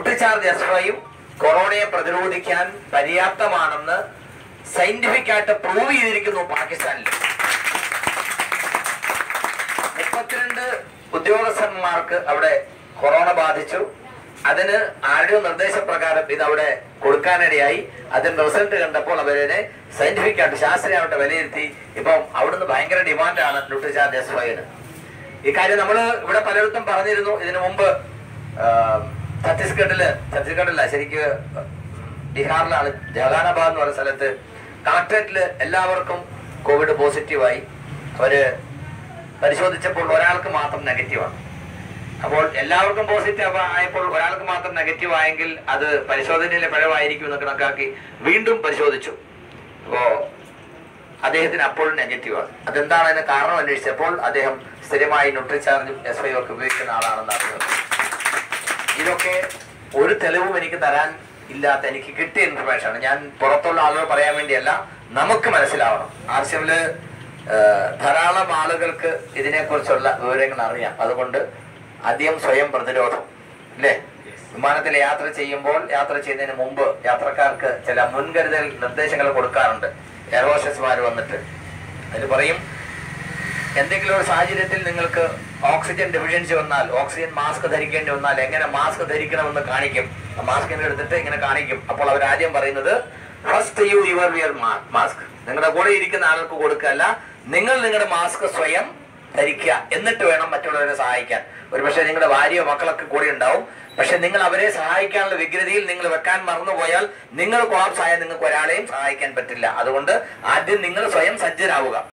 Nutricharge S five കൊറോണയെ പ്രതിരോധിക്കാൻ പര്യാപ്തമാണെന്ന് scientific ആയിട്ട് പ്രൂവ് ചെയ്തിരിക്കുന്നു പാകിസ്ഥാനിൽ മുപ്പത്തിരണ്ട് ഉദ്യോഗസ്ഥന്മാർക്ക് അവിടെ കൊറോണ ബാധിച്ചു അതിന് ആരുടെയോ നിർദ്ദേശപ്രകാരം ഇത് അവിടെ കൊടുക്കാനിടയായി അതിന്റെ റിസൾട്ട് കണ്ടപ്പോൾ അവരെ സയന്റിഫിക് ആയിട്ട് ശാസ്ത്രീയമായിട്ട് വിലയിരുത്തി ഇപ്പം അവിടുന്ന് ഭയങ്കര ഡിമാൻഡാണ് ന്യൂട്രിചാർജ് എസ് ഫൈവിന് ഈ കാര്യം നമ്മൾ ഇവിടെ പലയിടത്തും പറഞ്ഞിരുന്നു ഇതിനു മുമ്പ് ആ, ഛത്തീസ്ഗഡില് ഛത്തീസ്ഗഡില്ല ശരിക്ക് ബീഹാറിലാണ് ജഹാനാബാദ് എന്ന് പറയുന്ന സ്ഥലത്ത് കളക്ടറേറ്റില് എല്ലാവർക്കും കോവിഡ് പോസിറ്റീവായി അവര് പരിശോധിച്ചപ്പോൾ ഒരാൾക്ക് മാത്രം നെഗറ്റീവാണ് അപ്പോൾ എല്ലാവർക്കും പോസിറ്റീവ് ആയപ്പോൾ ഒരാൾക്ക് മാത്രം നെഗറ്റീവ് ആയെങ്കിൽ അത് പരിശോധനയിലെ പിഴവായിരിക്കും എന്ന് കണക്കാക്കി വീണ്ടും പരിശോധിച്ചു അപ്പോ അദ്ദേഹത്തിന് അപ്പോഴും നെഗറ്റീവാണ് അതെന്താണ് അതിന് കാരണം അന്വേഷിച്ചപ്പോൾ അദ്ദേഹം സ്ഥിരമായി ന്യൂട്രിചാർജും എസ് ഐ ഒക്കെ ഉപയോഗിക്കുന്ന ആളാണെന്ന് അറിഞ്ഞത് ഇതൊക്കെ ഒരു തെളിവും എനിക്ക് തരാൻ ഇല്ലാത്ത എനിക്ക് കിട്ടിയ ഇൻഫർമേഷൻ ആണ് ഞാൻ പുറത്തുള്ള ആളുകൾ പറയാൻ വേണ്ടിയല്ല നമുക്ക് മനസ്സിലാവണം ആർസിഎമ്മില് ധാരാളം ആളുകൾക്ക് ഇതിനെക്കുറിച്ചുള്ള വിവരങ്ങൾ അറിയാം അതുകൊണ്ട് ആദ്യം സ്വയം പ്രതിരോധം അല്ലേ വിമാനത്തിൽ യാത്ര ചെയ്യുമ്പോൾ യാത്ര ചെയ്യുന്നതിന് മുമ്പ് യാത്രക്കാർക്ക് ചില മുൻകരുതൽ നിർദ്ദേശങ്ങൾ കൊടുക്കാറുണ്ട് എയർ ഹോസ്റ്റസ്മാർ വന്നിട്ട് അതിൽ പറയും എന്തെങ്കിലും ഒരു സാഹചര്യത്തിൽ നിങ്ങൾക്ക് ഓക്സിജൻ ഡെഫിഷ്യൻസി വന്നാൽ ഓക്സിജൻ മാസ്ക് ധരിക്കേണ്ടി വന്നാൽ എങ്ങനെ മാസ്ക് ധരിക്കണമെന്ന് കാണിക്കും ആ മാസ്ക് ഇങ്ങനെ എടുത്തിട്ട് ഇങ്ങനെ കാണിക്കും അപ്പോൾ അവർ ആദ്യം പറയുന്നത് first you your wear mask നിങ്ങളുടെ കൂടെ ഇരിക്കുന്ന ആൾക്ക് കൊടുക്കല്ല നിങ്ങൾ നിങ്ങളുടെ മാസ്ക് സ്വയം ധരിക്കുക എന്നിട്ട് വേണം മറ്റുള്ളവരെ സഹായിക്കാൻ ഒരുപക്ഷെ നിങ്ങളുടെ ഭാര്യയോ മക്കളൊക്കെ കൂടെ ഉണ്ടാവും പക്ഷെ നിങ്ങൾ അവരെ സഹായിക്കാനുള്ള വ്യഗ്രതയിൽ നിങ്ങൾ വെക്കാൻ മറന്നുപോയാൽ നിങ്ങൾ കൊളാപ്സ് ആയാൽ നിങ്ങൾക്ക് ഒരാളെയും സഹായിക്കാൻ പറ്റില്ല അതുകൊണ്ട് ആദ്യം നിങ്ങൾ സ്വയം സജ്ജരാവുക